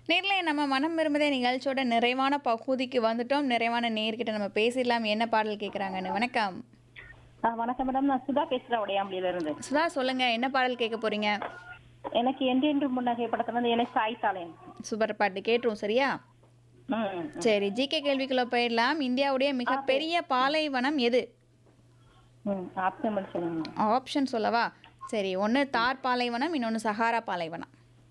நேர்ல நம்ம மனம் விரும்புதே நிகழ்ச்சியோட நிறைவான பகுதிக்கு வந்துட்டோம் நிறைவான நேர்கிட்ட நம்ம பேசிடலாம் என்ன பாடல் கேட்குறாங்கன்னு வணக்கம் ஆ, வணக்கம் மேடம் நான் சுதா பேசுறேன் உடையாம்பலியில இருந்து சுதா சொல்லுங்க என்ன பாடல் கேட்க போறீங்க எனக்கு என்றென்று முன்னகை படத்துல வந்து எனக்கு சாய்த்தாளேன் சூப்பர் பாட்டு கேட்டுரும் சரியா ம் ம். சரி ஜிகே கேள்விக்குள்ள போயிடலாம் இந்தியாவுடைய மிகப்பெரிய பாலைவனம் எது ம் ஆப்ஷன் மட்டும் சொல்லுங்க ஆப்ஷன் சொல்லவா சரி ஒன்று தார் பாலைவனம் இன்னொன்று சஹாரா பாலைவனம்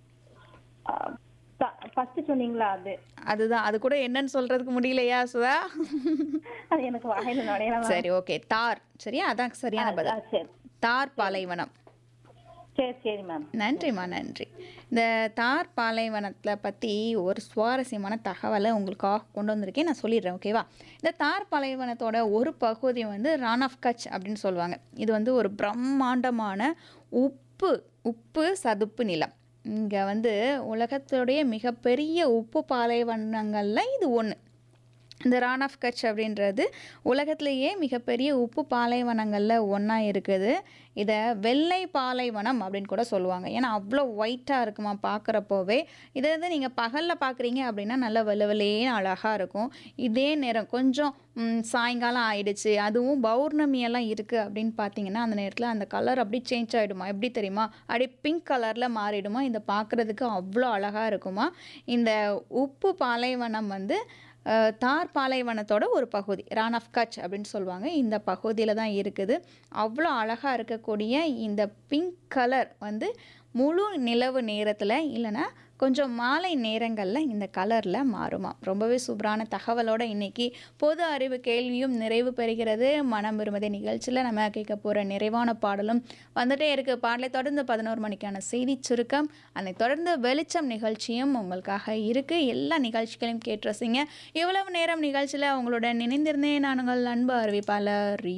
ஃபர்ஸ்ட் சொன்னீங்களா அது அதுதான் அது கூட என்னன்னு சொல்றதுக்கு முடியலையா சுதா அது எனக்கு வாயில நுழையலாம் சரி ஓகே தார் சரியா அதான் சரியான ஆ, பதில் சரி தார் பாலைவனம் சரி சரி மேம் நன்றிம்மா நன்றி இந்த தார் பாலைவனத்தில் பற்றி ஒரு சுவாரஸ்யமான தகவலை உங்களுக்காக கொண்டு வந்திருக்கேன் நான் சொல்லிடுறேன் ஓகேவா இந்த தார் பாலைவனத்தோட ஒரு பகுதி வந்து ரான் ஆஃப் கட்ச் அப்படின்னு சொல்லுவாங்க இது வந்து ஒரு பிரம்மாண்டமான உப்பு உப்பு சதுப்பு நிலம் இங்கே வந்து உலகத்துடைய மிகப்பெரிய உப்பு பாலைவனங்களில் இது ஒன்று இந்த ரான் ஆஃப் கட்ச் அப்படின்றது உலகத்திலேயே மிகப்பெரிய உப்பு பாலைவனங்களில் ஒன்றா இருக்குது இதை வெள்ளை பாலைவனம் அப்படின்னு கூட சொல்லுவாங்க ஏன்னா அவ்வளோ ஒயிட்டாக இருக்குமா பார்க்குறப்போவே இதை வந்து நீங்கள் பகலில் பார்க்குறீங்க அப்படின்னா நல்லா வெள்ளை வெள்ளையே அழகாக இருக்கும் இதே நேரம் கொஞ்சம் ம், சாயங்காலம் ஆயிடுச்சு அதுவும் பௌர்ணமி எல்லாம் இருக்குது அப்படின்னு பார்த்தீங்கன்னா அந்த நேரத்தில் அந்த கலர் அப்படி சேஞ்ச் ஆகிடுமா எப்படி தெரியுமா அப்படியே பிங்க் கலரில் மாறிடுமா இதை பார்க்குறதுக்கு அவ்வளோ அழகாக இருக்குமா இந்த உப்பு பாலைவனம் வந்து அஹ், தார் பாலைவனத்தோட ஒரு பகுதி ரான் ஆஃப் கட்ச் அப்படின்னு சொல்லுவாங்க இந்த பகுதியில் தான் இருக்குது அவ்வளோ அழகாக இருக்கக்கூடிய இந்த பிங்க் கலர் வந்து முழு நிலவு நேரத்தில் இல்லைன்னா கொஞ்சம் மாலை நேரங்களில் இந்த கலரில் மாறுமா ரொம்பவே சூப்பரான தகவலோட இன்னைக்கு பொது அறிவு கேள்வியும் நிறைவு பெறுகிறது மனம் விரும்பதே நிகழ்ச்சியில் நம்ம கேட்க போகிற நிறைவான பாடலும் வந்துட்டே இருக்குது பாடலை தொடர்ந்து பதினோரு மணிக்கான செய்தி சுருக்கம் அதை தொடர்ந்து வெளிச்சம் நிகழ்ச்சியும் உங்களுக்காக இருக்குது எல்லா நிகழ்ச்சிகளையும் கேட்டு ரசிங்க இவ்வளவு நேரம் நிகழ்ச்சியில் உங்களுடன் இணைந்திருந்தேன் நான் உங்கள் அன்பு அறிவிப்பாளர்